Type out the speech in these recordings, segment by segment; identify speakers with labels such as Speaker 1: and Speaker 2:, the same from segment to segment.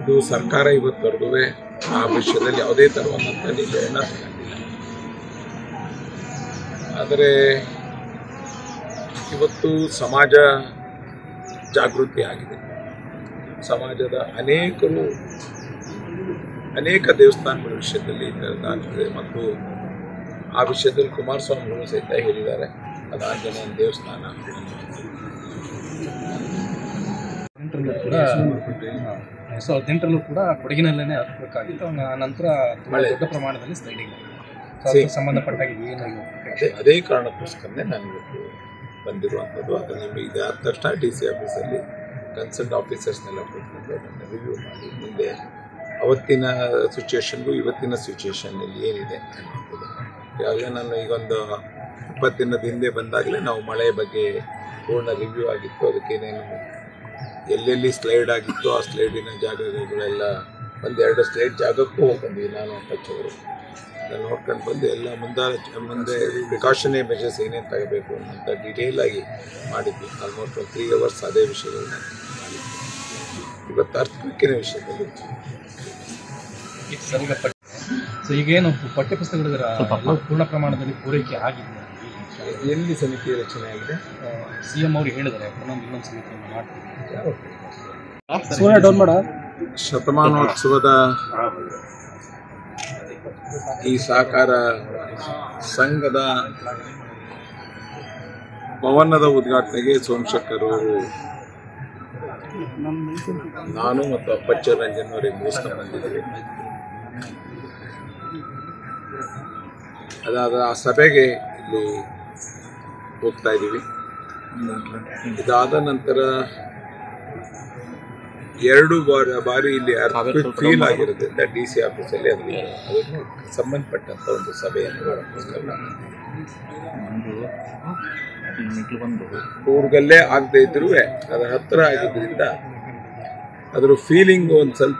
Speaker 1: ಇದು ಸರ್ಕಾರ ಇವತ್ತವರೆಗೂ ಆ ವಿಷಯದಲ್ಲಿ ಯಾವುದೇ ಥರವಾದಂಥ ನಿರ್ಣಯನ ತಗೊಂಡಿಲ್ಲ ಆದರೆ ಇವತ್ತು ಸಮಾಜ ಜಾಗೃತಿ ಆಗಿದೆ ಸಮಾಜದ ಅನೇಕರು ಅನೇಕ ದೇವಸ್ಥಾನಗಳ ವಿಷಯದಲ್ಲಿ ಇದಾಗ್ತದೆ ಮತ್ತು ಆ ವಿಷಯದಲ್ಲಿ ಕುಮಾರಸ್ವಾಮಿಗಳು ಸಹಿತ ಹೇಳಿದ್ದಾರೆ ಅದು ಆಂಜನೇಯನ ದೇವಸ್ಥಾನ
Speaker 2: ಹದಿನೆಂಟರಲ್ಲೂ ಕೂಡ ಸೊ ಹದಿನೆಂಟರಲ್ಲೂ ಕೂಡ ಕೊಡಗಿನಲ್ಲೇ ಹತ್ತಬೇಕಾಗಿತ್ತು ಆ ನಂತರ ತುಂಬಾ
Speaker 1: ಮಳೆ.
Speaker 2: ದೊಡ್ಡ ಪ್ರಮಾಣದಲ್ಲಿ ಸ್ಲೈಡಿಂಗ್
Speaker 1: ಸಿ.
Speaker 2: ಸಂಬಂಧಪಟ್ಟಾಗ ಏನು
Speaker 1: ಅದೇ ಅದೇ ಕಾರಣಕ್ಕೋಸ್ಕರನೇ ನಾನು ಇವತ್ತು ಬಂದಿರುವಂಥದ್ದು ಅದು ನಿಮಗೆ ಇದಾದ ತಕ್ಷಣ ಡಿ ಸಿ ಆಫೀಸಲ್ಲಿ ಕನ್ಸಲ್ಟ್ ಆಫೀಸರ್ಸ್ನೆಲ್ಲ ಕೂತ್ಕೊಂಡು ಅದನ್ನು ರಿವ್ಯೂ ಮಾಡಿ ಮುಂದೆ ಅವತ್ತಿನ ಸಿಚುವೇಶನ್ಗೂ ಇವತ್ತಿನ ಸಿಚುವೇಶನ್ನಲ್ಲಿ ಏನಿದೆ ಅನ್ನೋಂಥದ್ದು ಈಗಾಗಲೇ ನಾನು ಈಗೊಂದು ಇಪ್ಪತ್ತು ದಿನದ ಹಿಂದೆ ಬಂದಾಗಲೇ ನಾವು ಮಳೆ ಬಗ್ಗೆ ಪೂರ್ಣ ರಿವ್ಯೂ ಆಗಿತ್ತು ಅದಕ್ಕೇನೇನು ಎಲ್ಲೆಲ್ಲಿ ಸ್ಲೈಡ್ ಆಗಿತ್ತು ಆ ಸ್ಲೈಡಿನ ಜಾಗಗಳೆಲ್ಲ ಒಂದೆರಡು ಸ್ಲೈಡ್ ಜಾಗಕ್ಕೂ ಹೋಗಿ ಬಂದ್ವಿ ನಾನು ಅಪ್ಪಚ್ಚವರು ಅದನ್ನು ನೋಡ್ಕೊಂಡು ಬಂದು ಎಲ್ಲ ಮುಂದೆ ಮುಂದೆ ಪ್ರಿಕಾಷನೇ ಮೆಷರ್ಸ್ ಏನೇನು ತಗೋಬೇಕು ಅಂತ ಡೀಟೇಲ್ ಆಗಿ ಮಾಡಿದ್ವಿ ಆಲ್ಮೋಸ್ಟ್ ಒಂದು ತ್ರೀ ಅವರ್ಸ್ ಅದೇ ವಿಷಯಗಳನ್ನ ಮಾಡಿದ್ವಿ ಇವತ್ತು ಅರ್ಥಕ್ಕಿನ ವಿಷಯದಲ್ಲಿ
Speaker 2: ಈಗ ಸರಿಗ ಪಠ್ಯ ಸೊ ಈಗೇನು ಪಠ್ಯಪುಸ್ತಕಗಳ ಪೂರ್ಣ ಪ್ರಮಾಣದಲ್ಲಿ ಪೂರೈಕೆ ಆಗಿದೆ
Speaker 1: ಎಲ್ಲಿ ಸಮಿತಿ ರಚನೆ ಆಗಿದೆ
Speaker 2: ಸಿ ಎಂ ಅವರು ಹೇಳಿದ್ದಾರೆ ಇನ್ನೊಂದು ಇನ್ನೊಂದು ಸಮಿತಿಯನ್ನು ಮಾಡ್ತೀವಿ
Speaker 1: ಯಾರು
Speaker 2: ಡೌನ್ ಮಾಡ
Speaker 1: ಶತಮಾನೋತ್ಸವದ ಈ ಸಹಕಾರ ಸಂಘದ ಭವನದ ಉದ್ಘಾಟನೆಗೆ ಸೋಮಶೇಖರ್ ಅವರು ನಾನು ಮತ್ತು ಅಪ್ಪಚ್ಚ ರಂಜನ್ ಅವರಿಗೆ ಮುಗಿಸ್ಕೊಂಡು ಬಂದಿದ್ದೀವಿ ಅದಾದ ಆ ಸಭೆಗೆ ಇಲ್ಲಿ ಹೋಗ್ತಾ ಇದ್ದೀವಿ ಇದಾದ ನಂತರ ಎರಡು ಬಾರಿ ಬಾರಿ ಇಲ್ಲಿ ಫೀಲ್ ಆಗಿರೋದ್ರಿಂದ ಡಿ ಸಿ ಆಫೀಸಲ್ಲಿ ಅದಕ್ಕೆ ಅದನ್ನು ಸಂಬಂಧಪಟ್ಟಂತ ಒಂದು ಸಭೆಯನ್ನು ಮಾಡೋಕ್ಕೋಸ್ಕರ ನಾನು ಊರ್ಗಲ್ಲೇ ಆಗದೆ ಇದ್ರೂ ಅದರ ಹತ್ತಿರ ಆಗಿದ್ದರಿಂದ ಅದರ ಫೀಲಿಂಗ್ ಒಂದು ಸ್ವಲ್ಪ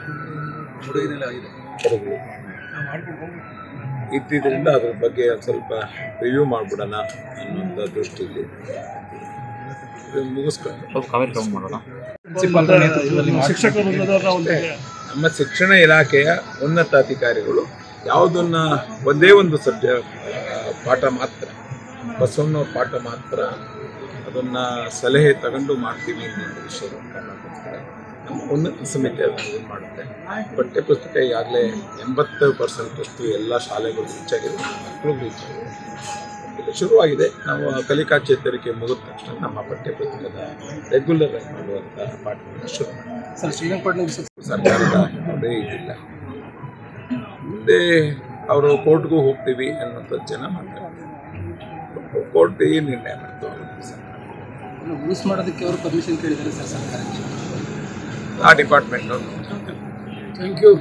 Speaker 1: ಕೊಡಗು ಇದ್ದಿದ್ದರಿಂದ ಅದ್ರ ಬಗ್ಗೆ ಒಂದು ಸ್ವಲ್ಪ ರಿವ್ಯೂ ಮಾಡಿಬಿಡೋಣ ಅನ್ನೋಂಥ ದೃಷ್ಟಿಯಲ್ಲಿ ಇದು ಮುಗಿಸ್ಕೊಂಡು
Speaker 2: ಪ್ರಿನ್ಸಿಪಾಲ್ ನೇತೃತ್ವದಲ್ಲಿ
Speaker 1: ಅಷ್ಟೇ. ನಮ್ಮ ಶಿಕ್ಷಣ ಇಲಾಖೆಯ ಉನ್ನತಾಧಿಕಾರಿಗಳು ಯಾವುದನ್ನ ಒಂದೇ ಒಂದು ಸಬ್ಜ ಪಾಠ ಮಾತ್ರ ಬಸವಣ್ಣವ್ರ ಪಾಠ ಮಾತ್ರ ಅದನ್ನ ಸಲಹೆ ತಗೊಂಡು ಮಾಡ್ತೀವಿ ಅನ್ನೋ ವಿಷಯದ ಕಾರಣಕ್ಕೋಸ್ಕರ ನಮ್ಮ ಉನ್ನತ ಸಮಿತಿ ಅದನ್ನು ಇದು ಮಾಡುತ್ತೆ ಪಠ್ಯಪುಸ್ತಕ ಈಗಾಗಲೇ ಎಂಬತ್ತು ಪರ್ಸೆಂಟ್ ಅಷ್ಟು ಎಲ್ಲ ಶಾಲೆಗಳು ರೀಚ್ ಆಗಿದೆ ಮಕ್ಕಳು ರೀಚ್ ಆಗಿದೆ ಇದು ಶುರುವಾಗಿದೆ ನಾವು ಕಲಿಕಾ ಚೇತರಿಕೆ ಮುಗಿದ ತಕ್ಷಣ ನಮ್ಮ ಪಠ್ಯಪುಸ್ತಕದ ರೆಗ್ಯುಲರ್ ಆಗಿ ಮಾಡುವಂಥ ಪಾಠವನ್ನು ಶುರು ಮಾಡ್ತೀವಿ
Speaker 2: ಸರ್ ಶ್ರೀರಂಗಪಟ್ಟಣ
Speaker 1: ಸರ್ಕಾರದ ಯಾವುದೇ ಇದಿಲ್ಲ ಮುಂದೆ ಅವರು ಕೋರ್ಟ್ಗೂ ಹೋಗ್ತೀವಿ ಅನ್ನೋಂಥದ್ದು ಜನ ಮಾತಾಡ್ತಾರೆ ಕೋರ್ಟ್ ಏನು ನಿರ್ಣಯ ಮಾಡ್ತು ಅನ್ನೋದು ಸರ್ಕಾರ
Speaker 2: ಯೂಸ್ ಮಾಡೋದಕ್ಕೆ ಅವರು ಪರ್ಮಿಷನ್ ಕೇಳಿದ್ದಾರೆ ಸರ್ ಸರ್ಕಾರ
Speaker 1: ಆ ಡಿಪಾರ್ಟ್ಮೆಂಟ್
Speaker 2: ಥ್ಯಾಂಕ್ ಯು